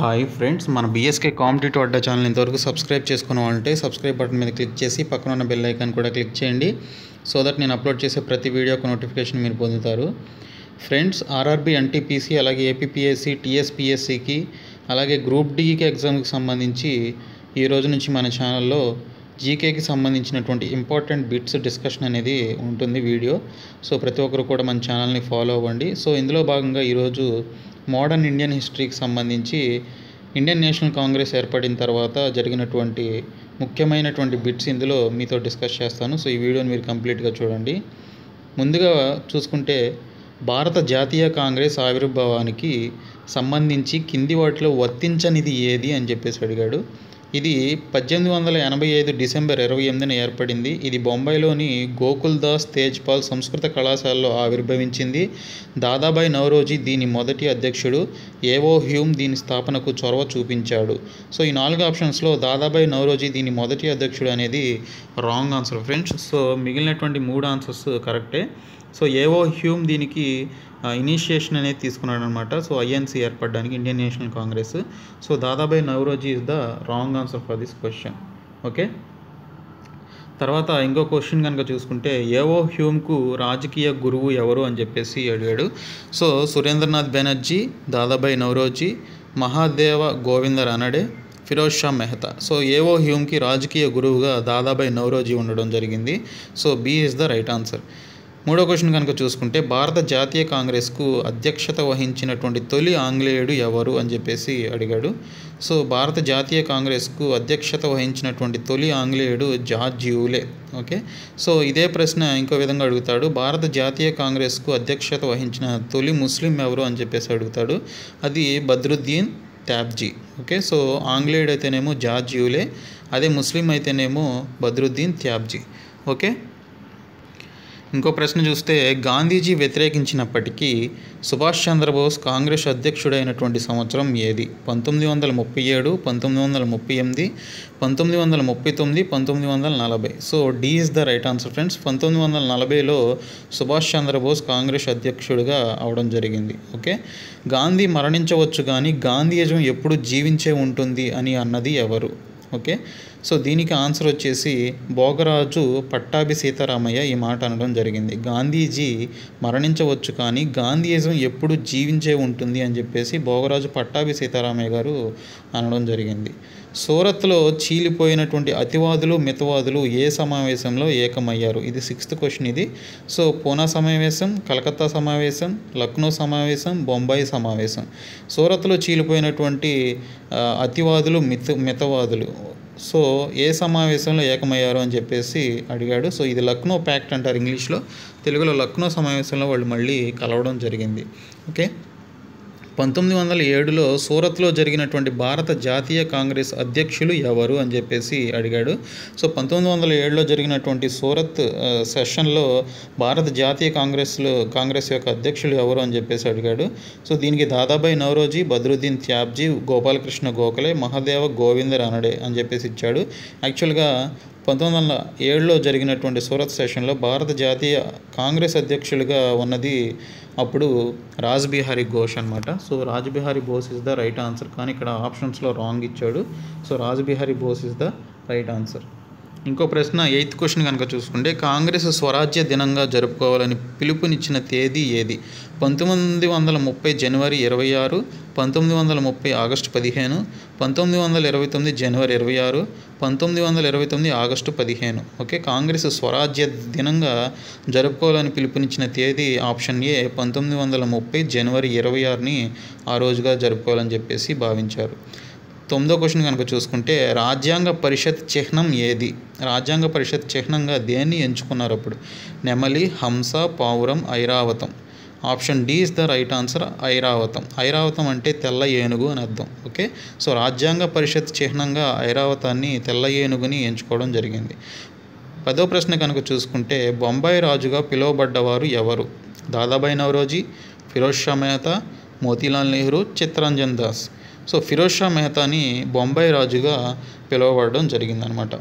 hi friends మన BSK competitive Adda channel ఇంతవరకు subscribe చేసుకున్న వాళ్ళంటే సబ్స్క్రైబ్ బటన్ మీద క్లిక్ చేసి పక్కన ఉన్న బెల్ ఐకాన్ కూడా క్లిక్ చేయండి సో దట్ నేను అప్లోడ్ చేసే ప్రతి వీడియోకి నోటిఫికేషన్ మీరు పొందుతారు ఫ్రెండ్స్ ఆర్ఆర్బీ ఎన్టీపీసీ అలాగే ఏపీపీఎస్సీ టీఎస్పీఎస్సీకి అలాగే గ్రూప్ డీకి ఎగ్జామ్కి సంబంధించి ఈ రోజు నుంచి మన ఛానల్లో జీకేకి సంబంధించినటువంటి ఇంపార్టెంట్ బిట్స్ డిస్కషన్ అనేది ఉంటుంది వీడియో సో ప్రతి ఒక్కరు కూడా మన ఛానల్ని ఫాలో అవ్వండి సో ఇందులో భాగంగా ఈరోజు మోడర్న్ ఇండియన్ హిస్టరీకి సంబంధించి ఇండియన్ నేషనల్ కాంగ్రెస్ ఏర్పడిన తర్వాత జరిగినటువంటి ముఖ్యమైనటువంటి బిట్స్ ఇందులో మీతో డిస్కస్ చేస్తాను సో ఈ వీడియోని మీరు కంప్లీట్గా చూడండి ముందుగా చూసుకుంటే భారత జాతీయ కాంగ్రెస్ ఆవిర్భావానికి సంబంధించి కింది వాటిలో వర్తించనిది ఏది అని చెప్పేసి అడిగాడు ఇది పద్దెనిమిది వందల ఎనభై ఐదు డిసెంబర్ ఇరవై ఎనిమిదిన ఏర్పడింది ఇది బొంబాయిలోని గోకుల్ దాస్ తేజ్పాల్ సంస్కృత కళాశాలలో ఆవిర్భవించింది దాదాబాయి నవరోజీ దీని మొదటి అధ్యక్షుడు ఏవో హ్యూమ్ దీని స్థాపనకు చొరవ చూపించాడు సో ఈ నాలుగు ఆప్షన్స్లో దాదాబాయి నవరోజీ దీని మొదటి అధ్యక్షుడు అనేది రాంగ్ ఆన్సర్ ఫ్రెండ్స్ సో మిగిలినటువంటి మూడు ఆన్సర్స్ కరెక్టే సో ఏవో హ్యూమ్ దీనికి ఇనిషియేషన్ అనేది తీసుకున్నాడు అనమాట సో ఐఎన్సీ ఏర్పడడానికి Indian National Congress so Dadabhai Naoroji is the wrong answer for this question okay తర్వాత ఇంకో క్వశ్చన్ కనుక చూసుకుంటే ఏవో హ్యూమ్కు రాజకీయ గురువు ఎవరు అని చెప్పేసి అడిగాడు so Surendranath Banerjee Dadabhai Naoroji Mahadev Govind Ranade Pherozeshah Mehta so A O హ్యూమ్కి రాజకీయ గురువుగా దాదాబాయి నవరోజీ ఉండడం జరిగింది so B is the right answer మూడో క్వశ్చన్ కనుక చూసుకుంటే భారత జాతీయ కాంగ్రెస్కు అధ్యక్షత వహించినటువంటి తొలి ఆంగ్లేయుడు ఎవరు అని చెప్పేసి అడిగాడు సో భారత జాతీయ కాంగ్రెస్కు అధ్యక్షత వహించినటువంటి తొలి ఆంగ్లేయుడు జార్జ్ యూలే ఓకే సో ఇదే ప్రశ్న ఇంకో విధంగా అడుగుతాడు భారత జాతీయ కాంగ్రెస్కు అధ్యక్షత వహించిన తొలి ముస్లిం ఎవరు అని చెప్పేసి అడుగుతాడు అది బద్రుద్దీన్ ట్యాబ్జీ ఓకే సో ఆంగ్లేయుడు అయితేనేమో జార్జ్ యూలే అదే ముస్లిం అయితేనేమో బద్రుద్దీన్ త్యాబ్జీ ఓకే ఇంకో ప్రశ్న చూస్తే గాంధీజీ వ్యతిరేకించినప్పటికీ సుభాష్ చంద్రబోస్ కాంగ్రెస్ అధ్యక్షుడైనటువంటి సంవత్సరం ఏది పంతొమ్మిది వందల ముప్పై ఏడు పంతొమ్మిది వందల ముప్పై ఎనిమిది పంతొమ్మిది వందల ముప్పై తొమ్మిది పంతొమ్మిది వందల నలభై so D is the right answer friends పంతొమ్మిది వందల నలభైలో సుభాష్ చంద్రబోస్ కాంగ్రెస్ అధ్యక్షుడిగా అవడం జరిగింది ఓకే గాంధీ మరణించవచ్చు కానీ గాంధీయజం ఎప్పుడు జీవించే ఉంటుంది అని అన్నది ఎవరు ఓకే సో దీనికి ఆన్సర్ వచ్చేసి భోగరాజు పట్టాభి సీతారామయ్య ఈ మాట అనడం జరిగింది గాంధీజీ మరణించవచ్చు కానీ గాంధీయిజం ఎప్పుడు జీవించే ఉంటుంది అని చెప్పేసి భోగరాజు పట్టాభి సీతారామయ్య గారు అనడం జరిగింది సూరత్లో చీలిపోయినటువంటి అతివాదులు మితవాదులు ఏ సమావేశంలో ఏకమయ్యారు ఇది సిక్స్త్ క్వశ్చన్ ఇది సో పూనా సమావేశం కలకత్తా సమావేశం లక్నో సమావేశం బొంబాయి సమావేశం సూరత్లో చీలిపోయినటువంటి అతివాదులు మిత మితవాదులు సో ఏ సమావేశంలో ఏకమయ్యారు అని చెప్పేసి అడిగాడు సో ఇది లక్నో ప్యాక్ట్ అంటారు ఇంగ్లీష్లో తెలుగులో లక్నో సమావేశంలో వాళ్ళు మళ్ళీ కలవడం జరిగింది ఓకే పంతొమ్మిది వందల ఏడులో సూరత్లో జరిగినటువంటి భారత జాతీయ కాంగ్రెస్ అధ్యక్షులు ఎవరు అని చెప్పేసి అడిగాడు సో పంతొమ్మిది వందల ఏడులో జరిగినటువంటి సూరత్ సెషన్లో భారత జాతీయ కాంగ్రెస్లో కాంగ్రెస్ యొక్క అధ్యక్షులు ఎవరు అని చెప్పేసి అడిగాడు సో దీనికి దాదాబాయి నవరోజీ బద్రుద్దీన్ త్యాబ్జీ గోపాలకృష్ణ గోఖలే మహాదేవ గోవింద రానడే అని చెప్పేసి ఇచ్చాడు యాక్చువల్గా పంతొమ్మిది వందల ఏడులో జరిగినటువంటి సూరత్ సెషన్లో భారత జాతీయ కాంగ్రెస్ అధ్యక్షులుగా ఉన్నది అప్పుడు రాజ్ బిహారీ ఘోష్ అనమాట so Raj Bihari Bose is the right answer కానీ ఇక్కడ ఆప్షన్స్లో రాంగ్ ఇచ్చాడు so Raj Bihari Bose is the right answer ఇంకో ప్రశ్న ఎయిత్ క్వశ్చన్ కనుక చూసుకుంటే కాంగ్రెస్ స్వరాజ్య దినంగా జరుపుకోవాలని పిలుపునిచ్చిన తేదీ ఏది పంతొమ్మిది వందల ముప్పై జనవరి ఇరవై ఆరు పంతొమ్మిది వందల ముప్పై ఆగస్టు పదిహేను పంతొమ్మిది వందల ఇరవై తొమ్మిది జనవరి ఇరవై ఆరు పంతొమ్మిది వందల ఇరవై తొమ్మిది ఆగస్టు పదిహేను ఓకే కాంగ్రెస్ స్వరాజ్య దినంగా జరుపుకోవాలని పిలుపునిచ్చిన తేదీ ఆప్షన్ ఏ పంతొమ్మిది వందల ముప్పై జనవరి ఇరవై ఆరుని ఆ రోజుగా జరుపుకోవాలని చెప్పేసి భావించారు తొమ్మిదో క్వశ్చన్ కనుక చూసుకుంటే రాజ్యాంగ పరిషత్ చిహ్నం ఏది రాజ్యాంగ పరిషత్ చిహ్నంగా దేన్ని ఎంచుకున్నారు అప్పుడు నెమలి హంస పావురం Airavatam option D is the right answer Airavatam Airavatam అంటే తెల్ల ఏనుగు అని అర్థం ఓకే సో రాజ్యాంగ పరిషత్ చిహ్నంగా ఐరావతాన్ని తెల్ల ఏనుగుని ఎంచుకోవడం జరిగింది పదో ప్రశ్న కనుక చూసుకుంటే బొంబాయి రాజుగా పిలువబడ్డవారు ఎవరు Dadabhai Naoroji Pherozeshah Mehta Motilal Nehru Chittaranjan Das so Pherozeshah మెహతాని బొంబాయి రాజుగా పిలువబడడం జరిగిందనమాట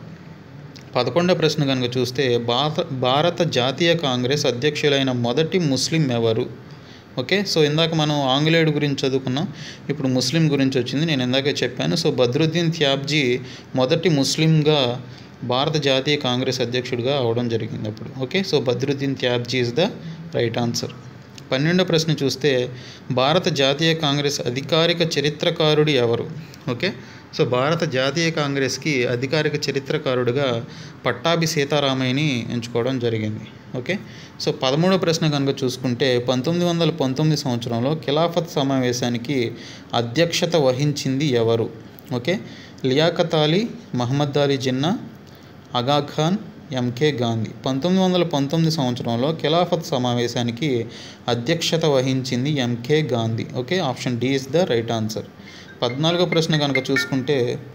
పదకొండవ ప్రశ్న కనుక చూస్తే భారత భారత జాతీయ కాంగ్రెస్ అధ్యక్షులైన మొదటి ముస్లిం ఎవరు ఓకే సో ఇందాక మనం ఆంగ్లేయుడు గురించి చదువుకున్నాం ఇప్పుడు ముస్లిం గురించి వచ్చింది నేను ఇందాకే చెప్పాను సో బద్రుద్దీన్ త్యాబ్జీ మొదటి ముస్లింగా భారత జాతీయ కాంగ్రెస్ అధ్యక్షుడిగా అవడం జరిగింది అప్పుడు okay so Badruddin Tyabji is the right answer పన్నెండో ప్రశ్న చూస్తే భారత జాతీయ కాంగ్రెస్ అధికారిక చరిత్రకారుడు ఎవరు ఓకే సో భారత జాతీయ కాంగ్రెస్కి అధికారిక చరిత్రకారుడిగా పట్టాభి సీతారామయ్యని ఎంచుకోవడం జరిగింది ఓకే సో పదమూడో ప్రశ్న కనుక చూసుకుంటే పంతొమ్మిది వందల పంతొమ్మిది సంవత్సరంలో ఖిలాఫత్ సమావేశానికి అధ్యక్షత వహించింది ఎవరు ఓకే లియాఖత్ అలీ మహమ్మద్ అలీ జిన్నా అగా ఖాన్ ఎంకే గాంధీ పంతొమ్మిది వందల పంతొమ్మిది సంవత్సరంలో ఖిలాఫత్ సమావేశానికి అధ్యక్షత వహించింది M K Gandhi okay option D is the right answer పద్నాలుగో ప్రశ్న కనుక చూసుకుంటే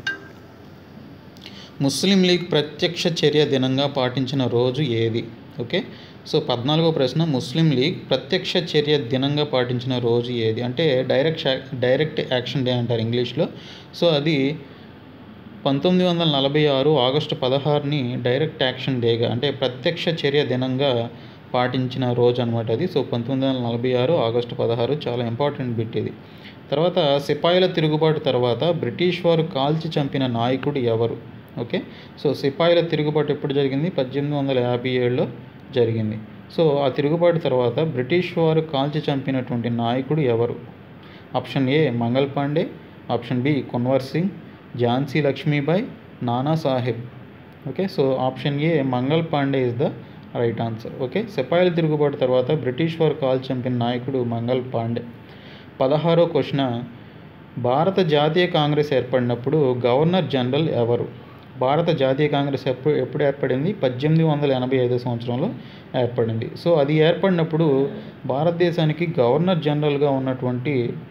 ముస్లిం లీగ్ ప్రత్యక్ష చర్య దినంగా పాటించిన రోజు ఏది ఓకే సో పద్నాలుగో ప్రశ్న ముస్లిం లీగ్ ప్రత్యక్ష చర్య దినంగా పాటించిన రోజు ఏది అంటే డైరెక్ట్ డైరెక్ట్ యాక్షన్ డే అంటారు ఇంగ్లీష్లో సో అది పంతొమ్మిది వందల నలభై ఆరు ఆగస్టు పదహారుని డైరెక్ట్ యాక్షన్ డేగా అంటే ప్రత్యక్ష చర్య దినంగా పాటించిన రోజు అనమాట అది సో పంతొమ్మిది వందల నలభై ఆరు ఆగస్టు పదహారు చాలా ఇంపార్టెంట్ బిట్ ఇది తర్వాత సిపాయిల తిరుగుబాటు తర్వాత బ్రిటిష్ వారు కాల్చి చంపిన నాయకుడు ఎవరు ఓకే సో సిపాయిల తిరుగుబాటు ఎప్పుడు జరిగింది పద్దెనిమిది వందల యాభై ఏడులో జరిగింది సో ఆ తిరుగుబాటు తర్వాత బ్రిటిష్ వారు కాల్చి చంపినటువంటి నాయకుడు ఎవరు option A Mangal Pandey option B Kunwar Singh Jhansi Lakshmibai Nana Sahib okay so option A Mangal Pandey is the right answer okay సిపాయిల తిరుగుబాటు తర్వాత బ్రిటిష్ వారు కాల్ చంపిన నాయకుడు మంగల్ పాండే పదహారో క్వశ్చన్ భారత జాతీయ కాంగ్రెస్ ఏర్పడినప్పుడు గవర్నర్ జనరల్ ఎవరు భారత జాతీయ కాంగ్రెస్ ఎప్పుడు ఎప్పుడు ఏర్పడింది పద్దెనిమిది వందల ఎనభై ఐదో సంవత్సరంలో ఏర్పడింది సో అది ఏర్పడినప్పుడు భారతదేశానికి గవర్నర్ జనరల్గా ఉన్నటువంటి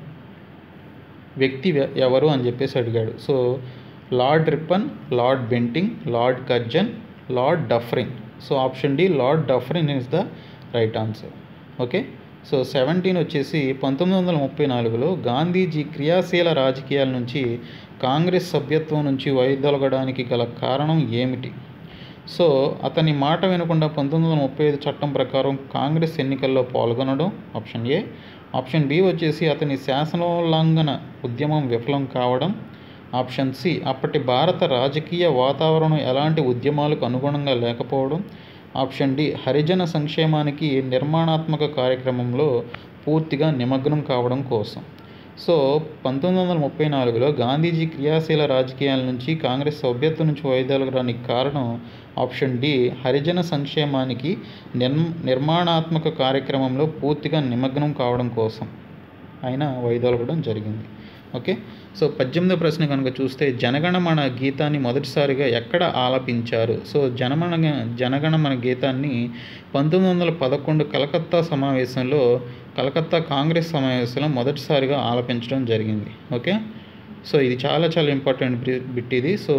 వ్యక్తి వె- ఎవరు అని చెప్పేసి అడిగాడు so Lord Ripon Lord Bentinck Lord Curzon Lord Dufferin so option D Lord Dufferin is the right answer okay so seventeen వచ్చేసి పంతొమ్మిది వందల ముప్పై నాలుగులో గాంధీజీ క్రియాశీల రాజకీయాల నుంచి కాంగ్రెస్ సభ్యత్వం నుంచి వైదొలగడానికి గల కారణం ఏమిటి సో అతని మాట వినకుండా పంతొమ్మిది వందల ముప్పై ఐదు చట్టం ప్రకారం కాంగ్రెస్ ఎన్నికల్లో పాల్గొనడం ఆప్షన్ ఏ ఆప్షన్ బి వచ్చేసి అతని శాసనోల్లంఘన ఉద్యమం విఫలం కావడం ఆప్షన్ సి అప్పటి భారత రాజకీయ వాతావరణం ఎలాంటి ఉద్యమాలకు అనుగుణంగా లేకపోవడం ఆప్షన్ డి హరిజన సంక్షేమానికి నిర్మాణాత్మక కార్యక్రమంలో పూర్తిగా నిమగ్నం కావడం కోసం సో పంతొమ్మిది వందల ముప్పై నాలుగులో గాంధీజీ క్రియాశీల రాజకీయాల నుంచి కాంగ్రెస్ సభ్యత్వం నుంచి వైదొలగడానికి కారణం ఆప్షన్ డి హరిజన సంక్షేమానికి నిర్మ నిర్మాణాత్మక కార్యక్రమంలో పూర్తిగా నిమగ్నం కావడం కోసం ఆయన వైదొలగడం జరిగింది ఓకే సో పద్దెనిమిదో ప్రశ్న కనుక చూస్తే జనగణమన గీతాన్ని మొదటిసారిగా ఎక్కడ ఆలపించారు సో జనమణ జనగణమన గీతాన్ని పంతొమ్మిది వందల పదకొండు కలకత్తా సమావేశంలో కలకత్తా కాంగ్రెస్ సమావేశంలో మొదటిసారిగా ఆలపించడం జరిగింది ఓకే సో ఇది చాలా చాలా ఇంపార్టెంట్ బిట్ ఇది సో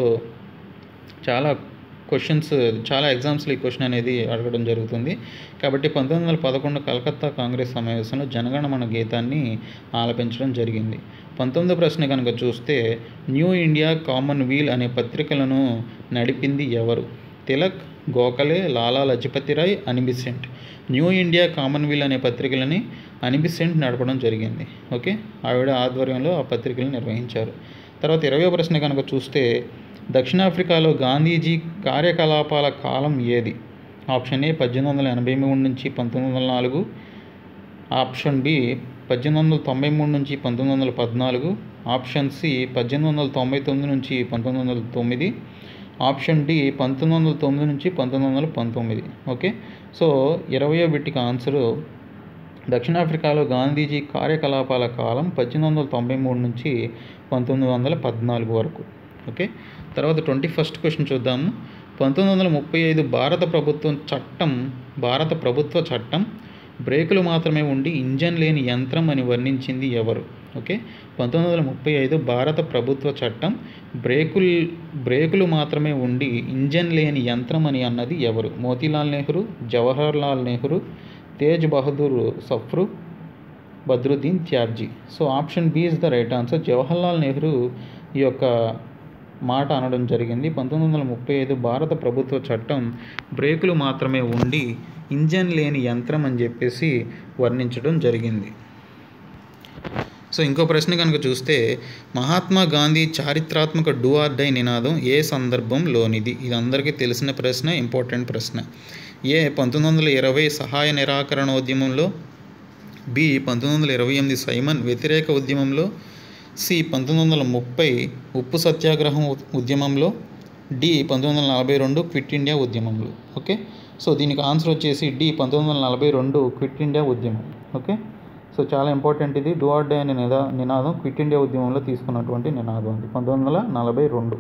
చాలా క్వశ్చన్స్ చాలా ఎగ్జామ్స్లో ఈ క్వశ్చన్ అనేది అడగడం జరుగుతుంది కాబట్టి పంతొమ్మిది వందల పదకొండు కలకత్తా కాంగ్రెస్ సమావేశంలో జనగణమన గీతాన్ని ఆలపించడం జరిగింది పంతొమ్మిదో ప్రశ్న కనుక చూస్తే న్యూ ఇండియా కామన్ వీల్ అనే పత్రికలను నడిపింది ఎవరు Tilak Gokhale Lala Lajpat Rai Annie Besant New India Commonweal అనే పత్రికలని అనిబిసెంట్ నడపడం జరిగింది ఓకే ఆవిడ ఆధ్వర్యంలో ఆ పత్రికలను నిర్వహించారు తర్వాత ఇరవై ప్రశ్న కనుక చూస్తే దక్షిణాఫ్రికాలో గాంధీజీ కార్యకలాపాల కాలం ఏది ఆప్షన్ ఏ పద్దెనిమిది వందల ఎనభై మూడు నుంచి పంతొమ్మిది వందల నాలుగు ఆప్షన్ బి పద్దెనిమిది వందల తొంభై మూడు నుంచి పంతొమ్మిది వందల పద్నాలుగు ఆప్షన్ సి పద్దెనిమిది వందల తొంభై తొమ్మిది నుంచి పంతొమ్మిది వందల తొమ్మిది ఆప్షన్ డి పంతొమ్మిది వందల తొమ్మిది నుంచి పంతొమ్మిది వందల పంతొమ్మిది ఓకే సో ఇరవయో బిట్టికి ఆన్సరు దక్షిణాఫ్రికాలో గాంధీజీ కార్యకలాపాల కాలం పద్దెనిమిది వందల తొంభై మూడు నుంచి పంతొమ్మిది వందల పద్నాలుగు వరకు ఓకే తర్వాత ట్వంటీ ఫస్ట్ క్వశ్చన్ చూద్దాము పంతొమ్మిది వందల ముప్పై ఐదు భారత ప్రభుత్వం చట్టం భారత ప్రభుత్వ చట్టం బ్రేకులు మాత్రమే ఉండి ఇంజన్ లేని యంత్రం అని వర్ణించింది ఎవరు ఓకే పంతొమ్మిది వందల ముప్పై ఐదు భారత ప్రభుత్వ చట్టం బ్రేకులు బ్రేకులు మాత్రమే ఉండి ఇంజన్ లేని యంత్రం అని అన్నది ఎవరు Motilal Nehru Jawahar Lal Nehru Tej Bahadur Sapru Badruddin Tyabji so option B is the right answer Jawaharlal Nehru ఈ యొక్క మాట అనడం జరిగింది పంతొమ్మిది వందల ముప్పై ఐదు భారత ప్రభుత్వ చట్టం బ్రేకులు మాత్రమే ఉండి ఇంజన్ లేని యంత్రం అని చెప్పేసి వర్ణించడం జరిగింది సో ఇంకో ప్రశ్న కనుక చూస్తే మహాత్మా గాంధీ చారిత్రాత్మక డూ ఆర్ డై నినాదం ఏ సందర్భంలోనిది ఇది అందరికీ తెలిసిన ప్రశ్న ఇంపార్టెంట్ ప్రశ్న ఏ పంతొమ్మిది వందల ఇరవై సహాయ నిరాకరణోద్యమంలో బి పంతొమ్మిది వందల ఇరవై ఎనిమిది సైమన్ వ్యతిరేక ఉద్యమంలో సి పంతొమ్మిది వందల ముప్పై ఉప్పు సత్యాగ్రహం ఉ- ఉద్యమంలో డి పంతొమ్మిది వందల నలభై రెండు క్విట్ ఇండియా ఉద్యమంలో ఓకే సో దీనికి ఆన్సర్ వచ్చేసి డి పంతొమ్మిది వందల నలభై రెండు క్విట్ ఇండియా ఉద్యమం ఓకే సో చాలా ఇంపార్టెంట్ ఇది డూ ఆర్ డే అనే నిదా నినాదం క్విట్ ఇండియా ఉద్యమంలో తీసుకున్నటువంటి నినాదం అది పంతొమ్మిది వందల నలభై రెండు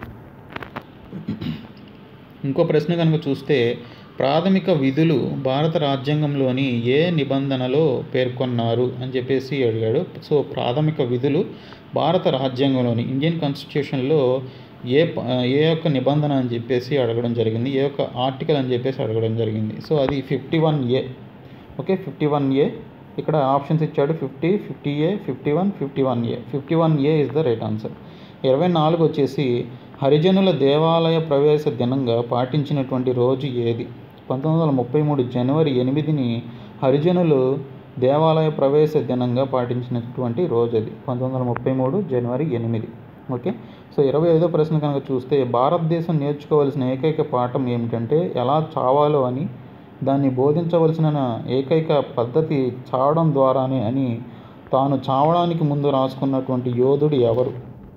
ఇంకో ప్రశ్న కనుక చూస్తే ప్రాథమిక విధులు భారత రాజ్యాంగంలోని ఏ నిబంధనలో పేర్కొన్నారు అని చెప్పేసి అడిగాడు సో ప్రాథమిక విధులు భారత రాజ్యాంగంలోని ఇండియన్ కాన్స్టిట్యూషన్లో ఏ ప- ఏ యొక్క నిబంధన అని చెప్పేసి అడగడం జరిగింది ఏ యొక్క ఆర్టికల్ అని చెప్పేసి అడగడం జరిగింది సో అది fifty one A okay fifty one A ఇక్కడ ఆప్షన్స్ ఇచ్చాడు fifty fifty A fifty one fifty one A fifty one A is the right answer ఇరవై నాలుగు వచ్చేసి హరిజనుల దేవాలయ ప్రవేశ దినంగా పాటించినటువంటి రోజు ఏది పంతొమ్మిది వందల ముప్పై మూడు జనవరి ఎనిమిదిని హరిజనులు దేవాలయ ప్రవేశ దినంగా పాటించినటువంటి రోజు అది పంతొమ్మిది వందల ముప్పై మూడు జనవరి ఎనిమిది ఓకే సో ఇరవై ఐదో ప్రశ్న కనుక చూస్తే భారతదేశం నేర్చుకోవాల్సిన ఏకైక పాఠం ఏమిటంటే ఎలా చావాలో అని దాన్ని బోధించవలసిన ఏకైక పద్ధతి చావడం ద్వారానే అని తాను చావడానికి ముందు రాసుకున్నటువంటి యోధుడు ఎవరు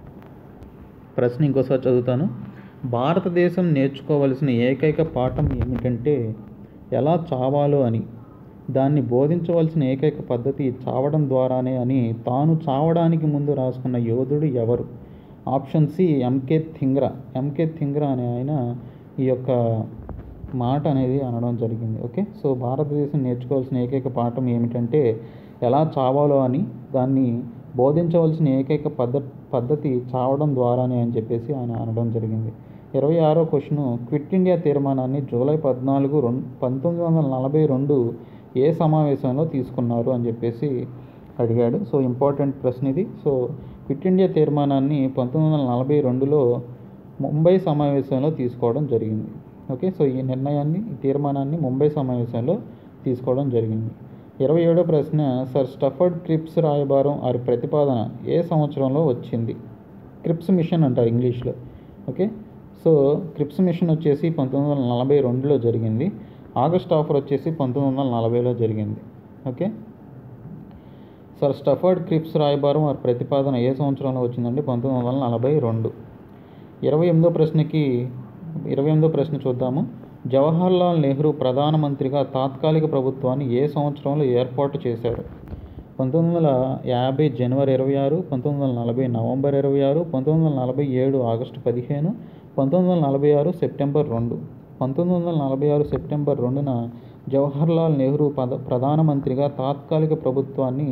ప్రశ్న ఇంకోసారి చదువుతాను భారతదేశం నేర్చుకోవలసిన ఏకైక పాఠం ఏమిటంటే ఎలా చావాలో అని దాన్ని బోధించవలసిన ఏకైక పద్ధతి చావడం ద్వారానే అని తాను చావడానికి ముందు రాసుకున్న యోధుడు ఎవరు option C M K Dhingra M K Dhingra అనే ఆయన ఈ యొక్క మాట అనేది అనడం జరిగింది ఓకే సో భారతదేశం నేర్చుకోవాల్సిన ఏకైక పాఠం ఏమిటంటే ఎలా చావాలో అని దాన్ని బోధించవలసిన ఏకైక పద్ధ పద్ధతి చావడం ద్వారానే అని చెప్పేసి ఆయన అనడం జరిగింది ఇరవై ఆరో క్వశ్చన్ క్విట్ ఇండియా తీర్మానాన్ని జూలై పద్నాలుగు రెండు పంతొమ్మిది వందల నలభై రెండు ఏ సమావేశంలో తీసుకున్నారు అని చెప్పేసి అడిగాడు సో ఇంపార్టెంట్ ప్రశ్న ఇది సో క్విట్ ఇండియా తీర్మానాన్ని పంతొమ్మిది వందల నలభై రెండులో ముంబై సమావేశంలో తీసుకోవడం జరిగింది ఓకే సో ఈ నిర్ణయాన్ని ఈ తీర్మానాన్ని ముంబై సమావేశంలో తీసుకోవడం జరిగింది ఇరవై ఏడో ప్రశ్న సర్ స్టఫర్డ్ క్రిప్స్ రాయబారం వారి ప్రతిపాదన ఏ సంవత్సరంలో వచ్చింది క్రిప్స్ మిషన్ అంటారు ఇంగ్లీష్లో ఓకే సో క్రిప్స్ మిషన్ వచ్చేసి పంతొమ్మిది వందల నలభై రెండులో జరిగింది ఆగస్ట్ ఆఫర్ వచ్చేసి పంతొమ్మిది వందల నలభైలో జరిగింది ఓకే సర్ స్టఫర్డ్ క్రిప్స్ రాయబారం వారి ప్రతిపాదన ఏ సంవత్సరంలో వచ్చిందంటే పంతొమ్మిది వందల నలభై రెండు ఇరవై ఎనిమిదో ప్రశ్నకి ఇరవై ఎనిమిదో ప్రశ్న చూద్దాము జవహర్లాల్ నెహ్రూ ప్రధానమంత్రిగా తాత్కాలిక ప్రభుత్వాన్ని ఏ సంవత్సరంలో ఏర్పాటు చేశారు పంతొమ్మిది వందల యాభై జనవరి ఇరవై ఆరు పంతొమ్మిది వందల నలభై నవంబర్ ఇరవై ఆరు పంతొమ్మిది వందల నలభై ఏడు ఆగస్టు పదిహేను పంతొమ్మిది వందల నలభై ఆరు సెప్టెంబర్ రెండు పంతొమ్మిది వందల నలభై ఆరు సెప్టెంబర్ రెండున జవహర్లాల్ నెహ్రూ పద ప్రధానమంత్రిగా తాత్కాలిక ప్రభుత్వాన్ని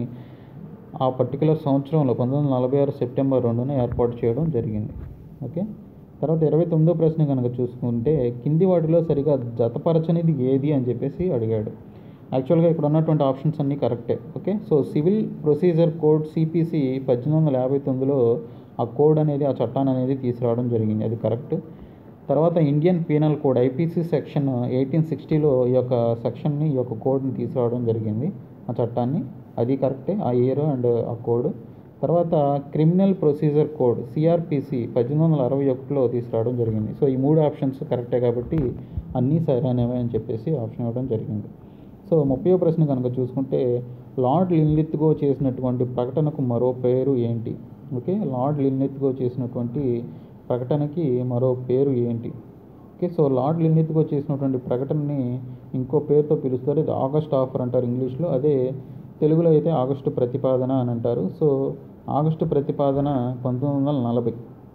ఆ పర్టికులర్ సంవత్సరంలో పంతొమ్మిది వందల నలభై ఆరు సెప్టెంబర్ రెండున ఏర్పాటు చేయడం జరిగింది ఓకే తర్వాత ఇరవై తొమ్మిదో ప్రశ్న కనుక చూసుకుంటే కింది వాటిలో సరిగా జతపరచనిది ఏది అని చెప్పేసి అడిగాడు యాక్చువల్గా ఇక్కడ ఉన్నటువంటి ఆప్షన్స్ అన్నీ కరెక్టే okay so civil procedure code CPC పద్దెనిమిది వందల యాభై తొమ్మిదిలో ఆ కోడ్ అనేది ఆ చట్టాన్ని అనేది తీసుకురావడం జరిగింది అది కరెక్ట్ తర్వాత Indian penal code IPC section eighteen సిక్స్టీలో ఈ యొక్క సెక్షన్ని ఈ యొక్క కోడ్ని తీసుకురావడం జరిగింది ఆ చట్టాన్ని అది కరెక్టే ఆ ఇయర్ అండ్ ఆ కోడ్ తర్వాత క్రిమినల్ ప్రొసీజర్ కోడ్ సిఆర్పిసి పద్దెనిమిది వందల అరవై ఒకటిలో తీసుకురావడం జరిగింది సో ఈ మూడు ఆప్షన్స్ కరెక్టే కాబట్టి అన్నీ సరైనవే అని చెప్పేసి ఆప్షన్ ఇవ్వడం జరిగింది సో ముప్పై ప్రశ్న కనుక చూసుకుంటే లార్డ్ లిన్లిత్గో చేసినటువంటి ప్రకటనకు మరో పేరు ఏంటి ఓకే లార్డ్ లిన్లిత్గో చేసినటువంటి ప్రకటనకి మరో పేరు ఏంటి ఓకే సో లార్డ్ లిన్లిత్గో చేసినటువంటి ప్రకటనని ఇంకో పేరుతో పిలుస్తారు ఇది ఆగస్ట్ ఆఫర్ అంటారు ఇంగ్లీష్లో అదే తెలుగులో అయితే ఆగస్టు ప్రతిపాదన అని అంటారు సో ఆగస్టు ప్రతిపాదన పంతొమ్మిది వందల నలభై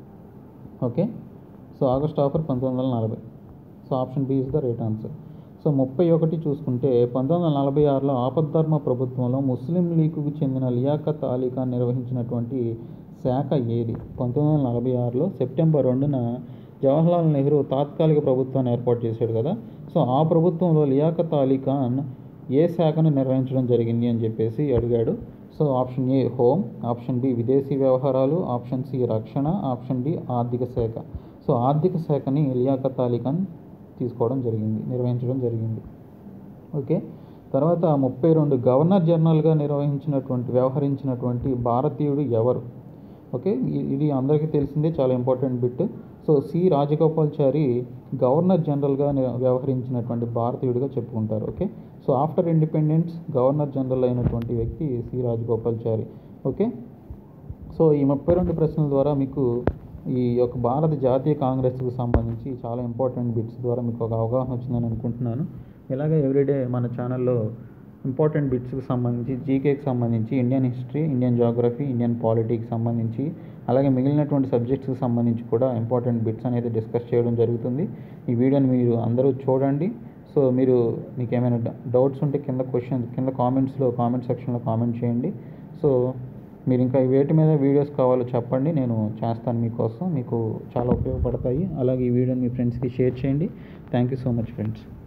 ఓకే సో ఆగస్ట్ ఆఫర్ పంతొమ్మిది వందల నలభై so option B is the right answer so ముప్పై ఒకటి చూసుకుంటే పంతొమ్మిది వందల నలభై ఆరులో ఆపద్ధర్మ ప్రభుత్వంలో ముస్లిం లీగ్కు చెందిన లియాఖత్ అలీ ఖాన్ నిర్వహించినటువంటి శాఖ ఏది పంతొమ్మిది వందల నలభై ఆరులో సెప్టెంబర్ రెండున జవహర్లాల్ నెహ్రూ తాత్కాలిక ప్రభుత్వాన్ని ఏర్పాటు చేశాడు కదా సో ఆ ప్రభుత్వంలో లియాఖత్ అలీ ఖాన్ ఏ శాఖను నిర్వహించడం జరిగింది అని చెప్పేసి అడిగాడు so option A home option B విదేశీ వ్యవహారాలు ఆప్షన్ సి రక్షణ ఆప్షన్ డి ఆర్థిక శాఖ సో ఆర్థిక శాఖని లియాఖత్ అలీ ఖాన్ తీసుకోవడం జరిగింది నిర్వహించడం జరిగింది ఓకే తర్వాత ముప్పై రెండు గవర్నర్ జనరల్గా నిర్వహించినటువంటి వ్యవహరించినటువంటి భారతీయుడు ఎవరు ఓకే ఇ- ఇది అందరికీ తెలిసిందే చాలా important bit so C Rajagopalachari governor జనరల్గా ని- వ్యవహరించినటువంటి భారతీయుడిగా చెప్పుకుంటారు okay so after independence governor general అయినటువంటి వ్యక్తి సి రాజగోపాల్చారి ఓకే సో ఈ ముప్పై రెండు ప్రశ్నల ద్వారా మీకు ఈ యొక్క భారత జాతీయ కాంగ్రెస్కి సంబంధించి చాలా ఇంపార్టెంట్ బిట్స్ ద్వారా మీకు ఒక అవగాహన వచ్చిందని అనుకుంటున్నాను ఇలాగే ఎవ్రీడే మన ఛానల్లో ఇంపార్టెంట్ బిట్స్కి సంబంధించి జీకేకి సంబంధించి Indian history Indian geography Indian పాలిటీకి సంబంధించి అలాగే మిగిలినటువంటి సబ్జెక్ట్స్కి సంబంధించి కూడా ఇంపార్టెంట్ బిట్స్ అనేది డిస్కస్ చేయడం జరుగుతుంది ఈ వీడియోని మీరు అందరూ చూడండి సో మీరు మీకు ఏమైనా డౌట్స్ ఉంటే కింద క్వశ్చన్ కింద కామెంట్స్లో కామెంట్ సెక్షన్లో కామెంట్ చేయండి సో మీరు ఇంకా వేటి మీద వీడియోస్ కావాలో చెప్పండి నేను చేస్తాను మీకోసం మీకు చాలా ఉపయోగపడతాయి అలాగే ఈ వీడియోని మీ ఫ్రెండ్స్కి షేర్ చేయండి thank you so much friends